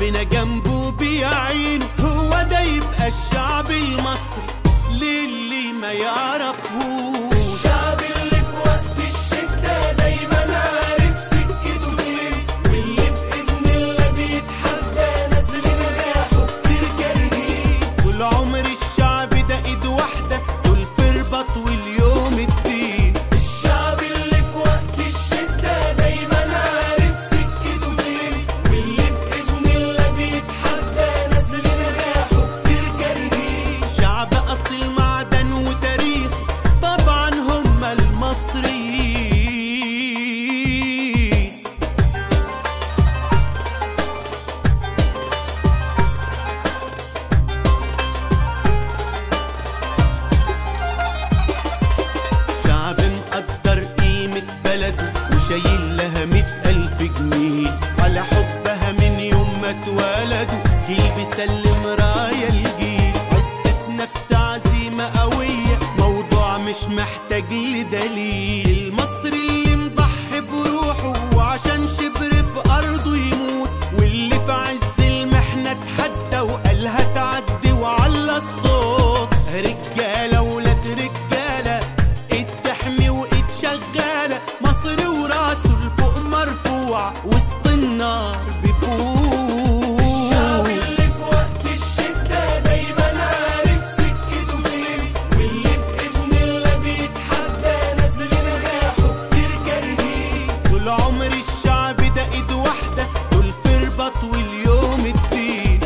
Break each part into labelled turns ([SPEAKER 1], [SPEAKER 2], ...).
[SPEAKER 1] شعبنا جنبه بيعينه هو ده يبقى الشعب المصري للي ما يعرفوش
[SPEAKER 2] الشعب اللي في وقت الشدة دايما عارف سكته فين واللي بإذن الله بيتحدى ناس بنجاحه كتير كارهين
[SPEAKER 1] طول عمر الشعب ده ايد واحدة دول في رباط واليوم الدين
[SPEAKER 2] الشعب اللي في وقت الشدة دايما عارف سكته فين واللي بإذن الله بيتحدى ناس بنجاحه كتير كارهين
[SPEAKER 1] شعب أصيل معدن وتاريخ طبعا هم المصريين شعب مقدر قيمة بلده وشايل لها مئة ألف جنيه على حبها من يوم ما اتولدوا جيل بيسلم راية الجيل عزة نفس عزيمة قوية موضوع مش محتاج لدليل المصري اللي مضحي بروحه وعشان شبر في أرضه يموت واللي في عز المحنة اتحدى وقالها تعدي وعلى الصوت رجالة ولاد رجالة ايد تحمي وايد شغالة مصري وراسه لفوق مرفوع وسط النار بيفوق
[SPEAKER 2] الشعب اللي في وقت الشدة دايما عارف سكته فين واللي بإذن الله بيتحدى ناس بنجاحه كتير كارهين
[SPEAKER 1] طول عمر الشعب ده ايد واحدة دول في رباط واليوم الدين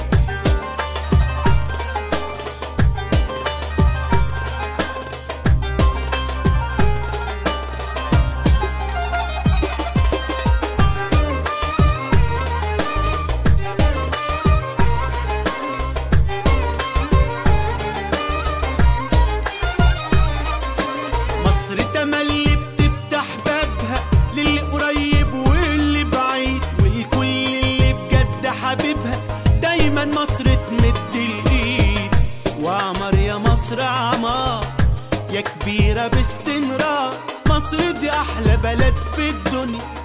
[SPEAKER 1] مصر تملي بتفتح بابها للي قريب واللي بعيد والكل اللي بجد حبيبها دايما مصر تمد الايد وعمر يا مصر عمار يا كبيرة باستمرار مصر دي أحلى بلد في الدنيا